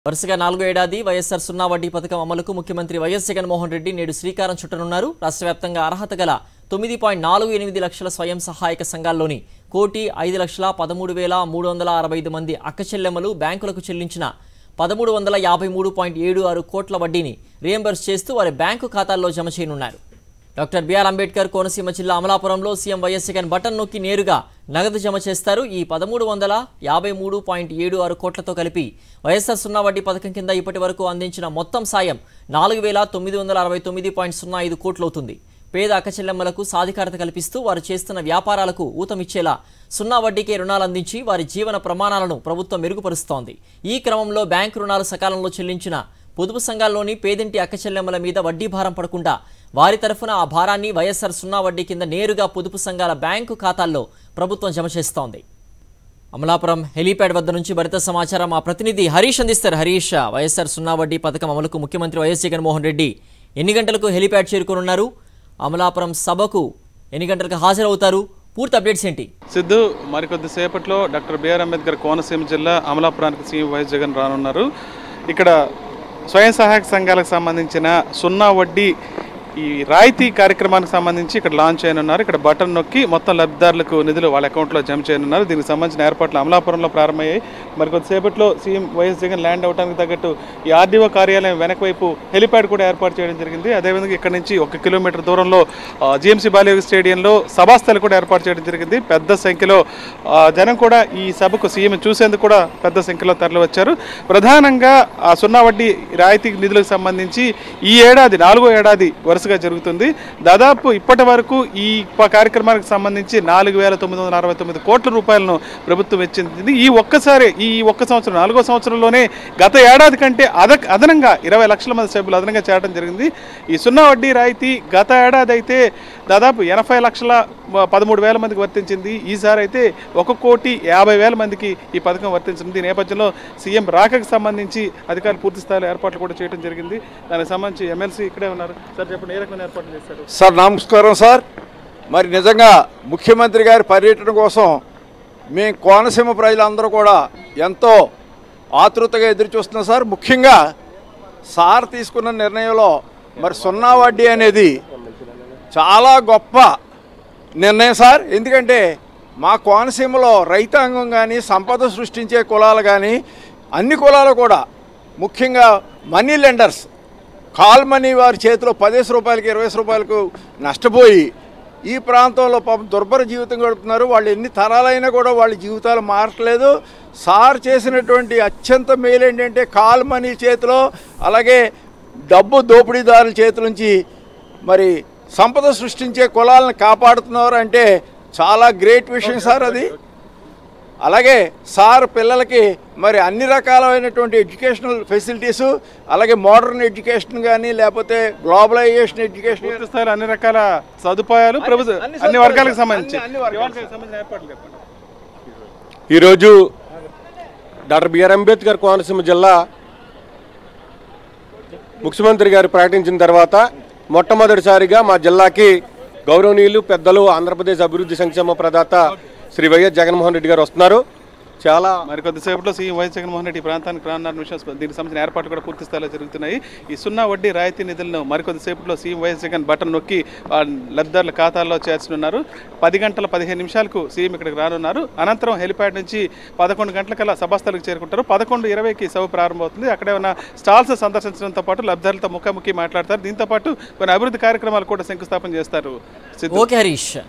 వరుసగా నాలుగో ఏడాది వైఎస్ఆర్ సున్నా వడ్డీ పథకం అమలుకు ముఖ్యమంత్రి వైఎస్ జగన్మోహన్ రెడ్డి నేడు శ్రీకారం చుట్టనున్నారు రాష్ట్ర వ్యాప్తంగా అర్హత గల తొమ్మిది పాయింట్ నాలుగు ఎనిమిది లక్షల స్వయం సహాయక సంఘాల్లోని కోటి ఐదు లక్షల పదమూడు వేల మూడు వందల అరవై ఐదు మంది అక్క చెల్లెమ్మలు బ్యాంకులకు చెల్లించిన పదమూడు వందల యాభై మూడు పాయింట్ ఏడు ఆరు కోట్ల వడ్డీని రియంబర్స్ చేస్తూ వారి బ్యాంకు ఖాతాల్లో జమ చేయనున్నారు డాక్టర్ బిఆర్ అంబేద్కర్ కోనసీమ జిల్లా అమలాపురంలో సీఎం వైఎస్ జగన్ బటన్ నొక్కి నేరుగా నగదు జమ చేస్తారు ఈ పదమూడు వందల యాభై మూడు పాయింట్ ఏడు ఆరు కోట్లతో కలిపి వైఎస్ఆర్ సున్నా వడ్డీ పథకం కింద ఇప్పటి వరకు అందించిన మొత్తం సాయం నాలుగు వేల తొమ్మిది వందల అరవై తొమ్మిది పాయింట్ సున్నా ఐదు కోట్లవుతుంది పేద అక్కచెల్లెమ్మలకు సాధికారత కల్పిస్తూ వారు చేస్తున్న వ్యాపారాలకు ఊతమిచ్చేలా సున్నా వడ్డీకే రుణాలు అందించి వారి జీవన ప్రమాణాలను ప్రభుత్వం మెరుగుపరుస్తోంది ఈ క్రమంలో బ్యాంకు రుణాలు సకాలంలో చెల్లించిన పొదుపు సంఘాల్లోని పేదింటి అక్కచెల్లెమ్మల మీద వడ్డీ భారం పడకుండా వారి తరఫున ఆ భారాన్ని వైఎస్ఆర్ సున్నా వడ్డీ కింద నేరుగా పొదుపు సంఘాల బ్యాంకు ఖాతాల్లో ప్రభుత్వం జమ చేస్తోంది అమలాపురం హెలీప్యాడ్ వద్ద నుంచి భరిత సమాచారం మా ప్రతినిధి హరీష్ అందిస్తారు హరీష్ వైఎస్ఆర్ సున్నా వడ్డీ పథకం అమలుకు ముఖ్యమంత్రి వైఎస్ జగన్మోహన్ రెడ్డి ఎన్ని గంటలకు హెలీప్యాడ్ చేరుకోనున్నారు అమలాపురం సభకు ఎన్ని గంటలకు హాజరవుతారు పూర్తి అప్డేట్స్ ఏంటి సిద్ధు మరికొద్ది సేపట్లో డాక్టర్ బిఆర్ అంబేద్కర్ కోనసీమ జిల్లా అమలాపురానికి సీఎం వైఎస్ జగన్ రానున్నారు ఇక్కడ స్వయం సహాయక సంఘాలకు సంబంధించిన సున్నా వడ్డీ ఈ రాయితీ కార్యక్రమానికి సంబంధించి ఇక్కడ లాంచ్ చేయనున్నారు ఇక్కడ బటన్ నొక్కి మొత్తం లబ్ధిదారులకు నిధులు వాళ్ళ అకౌంట్లో జమ చేయనున్నారు దీనికి సంబంధించిన ఏర్పాట్లు అమలాపురంలో ప్రారంభమయ్యాయి మరికొద్ది సేపట్లో సీఎం వైఎస్ జగన్ ల్యాండ్ అవడానికి తగ్గట్టు ఈ ఆర్డీఓ కార్యాలయం వెనక వైపు హెలిప్యాడ్ కూడా ఏర్పాటు చేయడం జరిగింది అదేవిధంగా ఇక్కడ నుంచి ఒక కిలోమీటర్ దూరంలో జిఎంసీ బాలయోగి స్టేడియంలో సభాస్థలు కూడా ఏర్పాటు చేయడం జరిగింది పెద్ద సంఖ్యలో ఆ, జనం కూడా ఈ సభకు సీఎం చూసేందుకు కూడా పెద్ద సంఖ్యలో తరలి వచ్చారు ప్రధానంగా ఆ సున్నా వడ్డీ రాయితీ నిధులకు సంబంధించి ఈ ఏడాది నాలుగో ఏడాది వరుసగా జరుగుతుంది దాదాపు ఇప్పటి వరకు ఈ ప- కార్యక్రమానికి సంబంధించి నాలుగు వేల తొమ్మిది వందల అరవై తొమ్మిది కోట్ల రూపాయలను ప్రభుత్వం వెచ్చింది ఈ ఒక్కసారి ఈ ఒక్క సంవత్సరం నాలుగో సంవత్సరంలోనే గత ఏడాది కంటే అద అదనంగా ఇరవై లక్షల మంది సభ్యులు అదనంగా చేరడం జరిగింది ఈ సున్నా వడ్డీ రాయితీ గత ఏడాది అయితే దాదాపు ఎనభై లక్షల మ- పదమూడు వేల మందికి వర్తించింది ఈసారి అయితే ఒక కోటి యాభై వేల మందికి ఈ పథకం వర్తించింది ఈ నేపథ్యంలో సీఎం రాకకు సంబంధించి అధికారులు పూర్తి స్థాయిలో ఏర్పాట్లు కూడా చేయడం జరిగింది దానికి సంబంధించి ఎమ్మెల్సీ ఇక్కడే ఉన్నారు సార్ చెప్పండి ఏ రకమైన ఏర్పాట్లు చేశారు సార్ నమస్కారం సార్ మరి నిజంగా ముఖ్యమంత్రి గారి పర్యటన కోసం మేము కోనసీమ ప్రజలందరూ కూడా ఎంతో ఆతృతగా ఎదురు చూస్తున్నాం సార్ ముఖ్యంగా సార్ తీసుకున్న నిర్ణయంలో మరి సున్నా వడ్డీ అనేది చాలా గొప్ప నిర్ణయం సార్ ఎందుకంటే మా కోనసీమలో రైతాంగం కానీ సంపద సృష్టించే కులాలు కానీ అన్ని కులాలు కూడా ముఖ్యంగా మనీ లెండర్స్ కాల్ మనీ వారి చేతిలో పదిహేను రూపాయలకి ఇరవై రూపాయలకు నష్టపోయి ఈ ప్రాంతంలో పాపం దుర్భర జీవితం గడుపుతున్నారు వాళ్ళు ఎన్ని తరాలైనా కూడా వాళ్ళ జీవితాలు మారట్లేదు సార్ చేసినటువంటి అత్యంత మేలు ఏంటంటే కాల్ మనీ చేతిలో అలాగే డబ్బు దోపిడీదారుల చేతి నుంచి మరి సంపద సృష్టించే కులాలను కాపాడుతున్నారు అంటే చాలా గ్రేట్ విషయం సార్ అది అలాగే సార్ పిల్లలకి మరి అన్ని రకాలైనటువంటి ఎడ్యుకేషనల్ ఫెసిలిటీస్ అలాగే మోడర్న్ ఎడ్యుకేషన్ కానీ లేకపోతే గ్లోబలైజేషన్ ఎడ్యుకేషన్ పూర్తి స్థాయిలో అన్ని రకాల సదుపాయాలు ప్రభుత్వ అన్ని అన్ని సదుపాయాలు వర్గాలకు సార్. సంబంధించి అన్ని- అన్ని వర్గాలకు వర్గాలకు సంబంధించిన ఏర్పాట్లు చెప్పండి ఈరోజు డాక్టర్ బిఆర్ అంబేద్కర్ కోనసీమ జిల్లా ముఖ్యమంత్రి గారు ప్రకటించిన తర్వాత మొట్టమొదటిసారిగా మా జిల్లాకి గౌరవనీయులు పెద్దలు ఆంధ్రప్రదేశ్ అభివృద్ధి సంక్షేమ ప్రదాత శ్రీ వైఎస్ జగన్మోహన్ రెడ్డి గారు వస్తున్నారు చాలా మరి కొద్దిసేపట్లో సీఎం వైఎస్ జగన్మోహన్ రెడ్డి ఈ ప్రాంతానికి రానున్న విషయం దీనికి సంబంధించిన ఏర్పాట్లు కూడా పూర్తి స్థాయిలో జరుగుతున్నాయి ఈ సున్నా వడ్డీ రాయితీ నిధులను మరికొద్దిసేపట్లో సీఎం వైఎస్ జగన్ బటన్ నొక్కి ఆ లబ్ధిదారుల ఖాతాల్లో చేర్చనున్నారు పది గంటల పదిహేను నిమిషాలకు సీఎం ఇక్కడికి రానున్నారు అనంతరం హెలిప్యాడ్ నుంచి పదకొండు గంటలకల్లా సభాస్థలకు చేరుకుంటారు పదకొండు ఇరవైకి సభ ప్రారంభమవుతుంది అక్కడే ఉన్న స్టాల్స్ సందర్శించడంతో పాటు లబ్ధిదారులతో ముఖాముఖి మాట్లాడతారు దీంతో పాటు కొన్ని అభివృద్ధి కార్యక్రమాలు కూడా శంకుస్థాపన చేస్తారు సిద్ధు ఓకే హరీష్